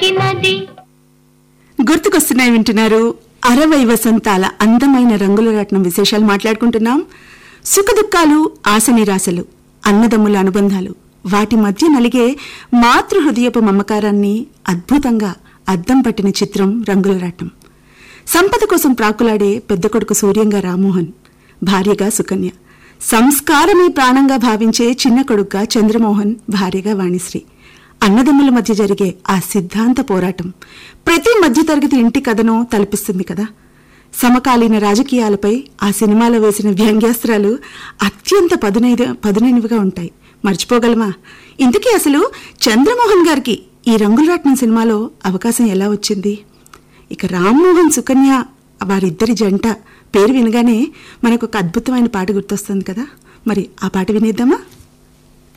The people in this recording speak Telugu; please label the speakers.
Speaker 1: పలికినది
Speaker 2: గుర్తుకొస్తున్నాయి వింటున్నారు అరవై వసంతాల అందమైన రంగుల రత్నం విశేషాలు మాట్లాడుకుంటున్నాం సుఖదుఖాలు ఆశ నిరాశలు అన్నదమ్ముల అనుబంధాలు వాటి మధ్య నలిగే మాతృ హృదయపు మమకారాన్ని అద్భుతంగా అద్దం పట్టిన చిత్రం రంగుల రత్నం సంపద కోసం ప్రాకులాడే పెద్ద కొడుకు సూర్యంగా రామ్మోహన్ భార్యగా సుకన్య సంస్కారమే ప్రాణంగా భావించే చిన్న కొడుకుగా చంద్రమోహన్ భార్యగా వాణిశ్రీ అన్నదమ్ముల మధ్య జరిగే ఆ సిద్ధాంత పోరాటం ప్రతి మధ్యతరగతి ఇంటి కథను తలపిస్తుంది కదా సమకాలీన రాజకీయాలపై ఆ సినిమాలో వేసిన వ్యంగ్యాస్త్రాలు అత్యంత పదునైన పదునైనవిగా ఉంటాయి మర్చిపోగలమా ఇంతకీ అసలు చంద్రమోహన్ గారికి ఈ రంగులరాట్నం సినిమాలో అవకాశం ఎలా వచ్చింది ఇక రామ్మోహన్ సుకన్య వారిద్దరి జంట పేరు వినగానే మనకు ఒక అద్భుతమైన పాట గుర్తొస్తుంది కదా మరి ఆ పాట వినేద్దామా